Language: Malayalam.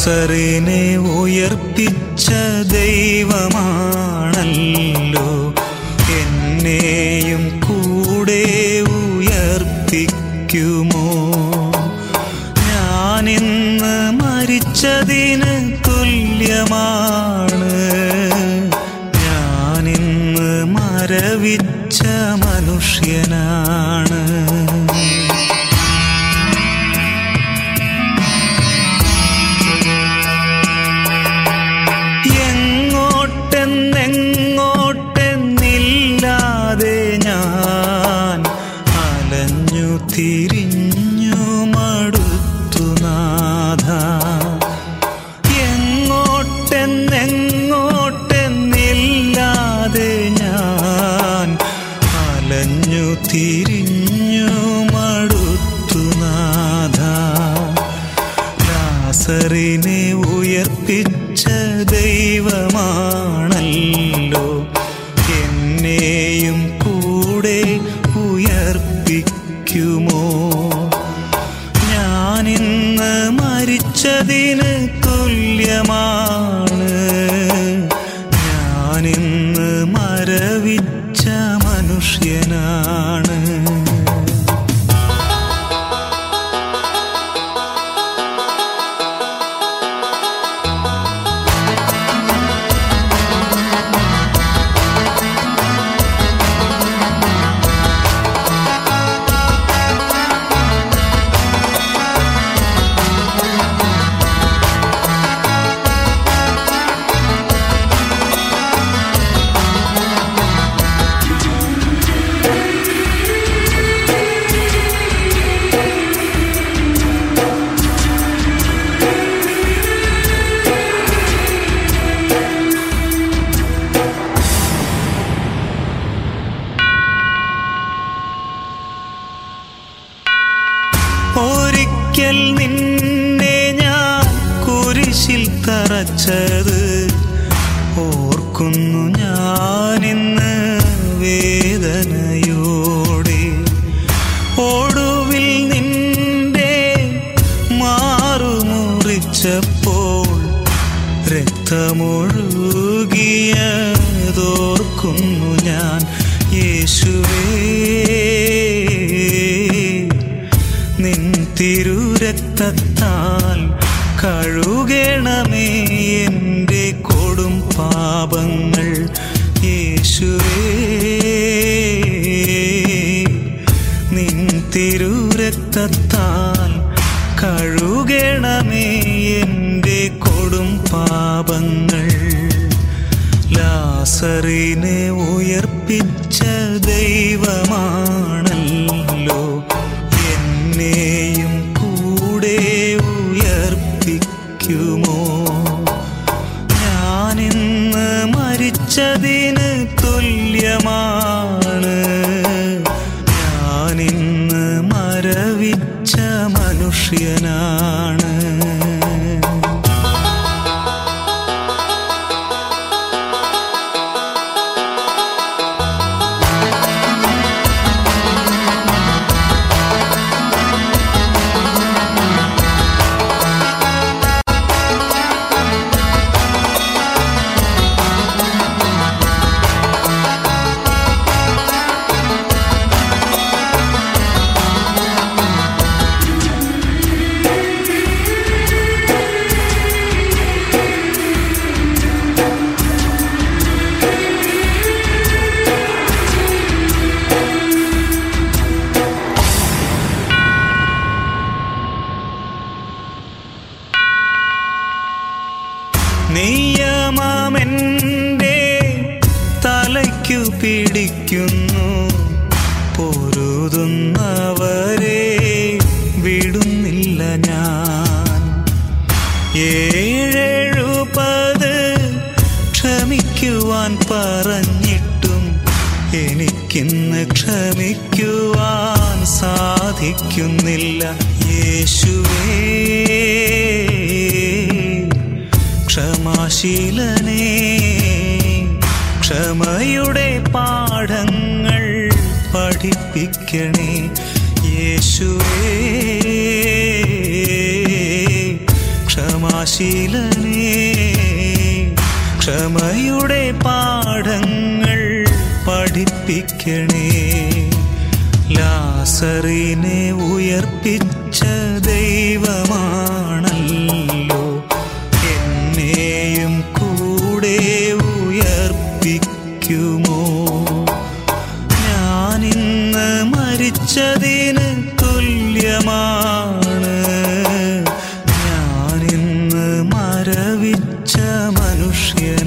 ലാസറിനെ ഉയർപ്പിച്ച ദൈവമാണല്ലോ എന്നെയും കൂടെ ഉയർപ്പിക്കുമോ ഞാനിന്ന് മരിച്ചതിന് തുല്യമാണ് ഞാനിന്ന് മരവിച്ച മനുഷ്യനാണ് എങ്ങോട്ടെന്നെങ്ങോട്ടെന്നില്ലാതെ ഞാൻ അലഞ്ഞു തിരിഞ്ഞു മടുത്തു നാഥ എങ്ങോട്ടെന്നെങ്ങോട്ടെന്നില്ലാതെ ഞാൻ അലഞ്ഞു തിരിഞ്ഞു മടുത്തു നാഥ ലാസറിനെ ഉയർപ്പിച്ച ദൈവമാണല്ലോ എന്നെയും കൂടെ ഉയർപ്പിക്കുമോ ഞാനിന്ന് മരിച്ചതിന് തുല്യമാണ് ഞാനിന്ന് മരവിച്ച മനുഷ്യനാണ് ഒരിക്കൽ നിന്നെ ഞാൻ കുരിശിൽ തറച്ചത് ഓർക്കുന്നു ഞാനിന്ന് വേദനയോടെ ഒടുവിൽ നിന്റെ മാറുമുറിച്ചപ്പോൾ രക്തമൊഴുകിയതോർക്കുന്നു ഞാൻ യേശുവേ നിൻ തിരുരക്തത്താൽ കഴുകണമേ എൻ്റെ കൊടും പാപങ്ങൾ യേശുവേ നിൻ തിരുരക്തത്താൽ കഴുകണമേ എൻ്റെ കൊടും പാപങ്ങൾ ലാസറിനെ ഉയർപ്പിച്ച ദൈവമാണല്ലോ എന്നെയും കൂടെ ഉയർപ്പിക്കുമോ ഞാനിന്ന് മരിച്ചതിന് തുല്യമാണ് ഞാനിന്ന് മരവിച്ച മനുഷ്യനാണ് നിയമമെൻ്റെ തലയ്ക്കു പിടിക്കുന്നു പൊരുതുന്നവരെ വിടുന്നില്ല ഞാൻ ഏഴെഴുപത് ക്ഷമിക്കുവാൻ പറഞ്ഞിട്ടും എനിക്കിന്ന് ക്ഷമിക്കുവാൻ സാധിക്കുന്നില്ല യേശുവേ ക്ഷമാശീലനേ ക്ഷമയുടെ പാഠങ്ങൾ പഠിപ്പിക്കണേ യേശുവേ ക്ഷമാ ക്ഷമാശീലനേ ക്ഷമയുടെ പാഠങ്ങൾ പഠിപ്പിക്കണേ ലാസറിനെ ഉയർപ്പിച്ച ദൈവമാണല്ലോ എന്നെയും കൂടെ ഉയർപ്പിക്കുമോ ഞാനിന്ന് മരിച്ചതിന് തുല്യമാണ് ഞാനിന്ന് മരവിച്ച മനുഷ്യൻ